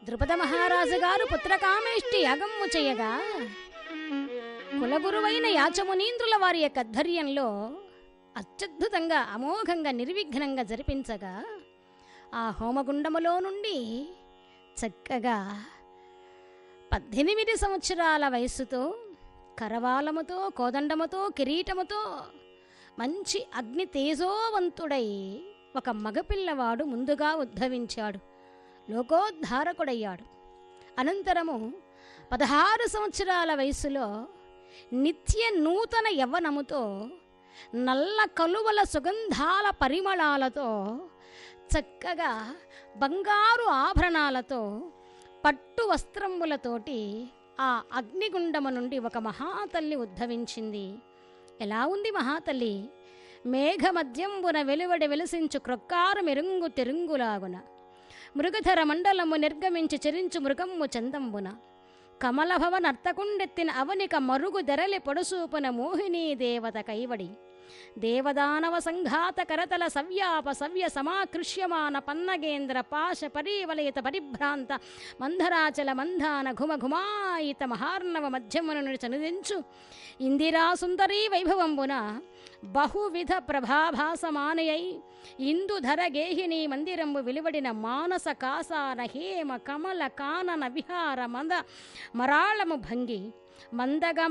ద్రుపద మహారాజు గారు పుత్రకామేష్టి యాగమ్ము చేయగా కులగురువైన యాచమునీంద్రుల వారి యొక్క ధైర్యంలో అత్యద్భుతంగా అమోఘంగా నిర్విఘ్నంగా జరిపించగా ఆ హోమగుండములో నుండి చక్కగా పద్దెనిమిది సంవత్సరాల వయస్సుతో కరవాలముతో కోదండముతో కిరీటముతో మంచి అగ్ని తేజోవంతుడై ఒక మగపిల్లవాడు ముందుగా ఉద్భవించాడు లోకోద్ధారకుడయ్యాడు అనంతరము పదహారు సంవత్సరాల వయసులో నిత్య నూతన యవ్వనముతో నల్ల కలువల సుగంధాల పరిమళాలతో చక్కగా బంగారు ఆభరణాలతో పట్టు వస్త్రములతోటి ఆ అగ్నిగుండము నుండి ఒక మహాతల్లి ఉద్భవించింది ఎలా ఉంది మహాతల్లి మేఘమద్యంబున వెలువడి వెలిసించు క్రొక్కారు మెరుంగు తెరుంగులాగున మృగధర మండలము నిర్గమించి చెరించు మృగమ్ము చందంబున కమలభవ నర్తకుండెత్తిన అవనిక మరుగు దెరలి పొడుసూపున మోహినీ దేవత కైవడి దేవదానవ సంఘాత కరతల సవ్యాప సవ్య సమాకృష్యమాన పన్నగేంద్ర పాశ పరీవలయిత పరిభ్రాంత మంధరాచల మంధాన ఘుమ ఘుమాయిత మహార్ణవ మధ్యమును చనుదించు ఇందిరా సుందరీ వైభవంబున బహువిధ ప్రభాభాసమానయై ఇందుధర గేహిని మందిరంబు వెలువడిన మానస కాసాన హేమ కమల కానన విహార మంద మరాళము భంగి మందగ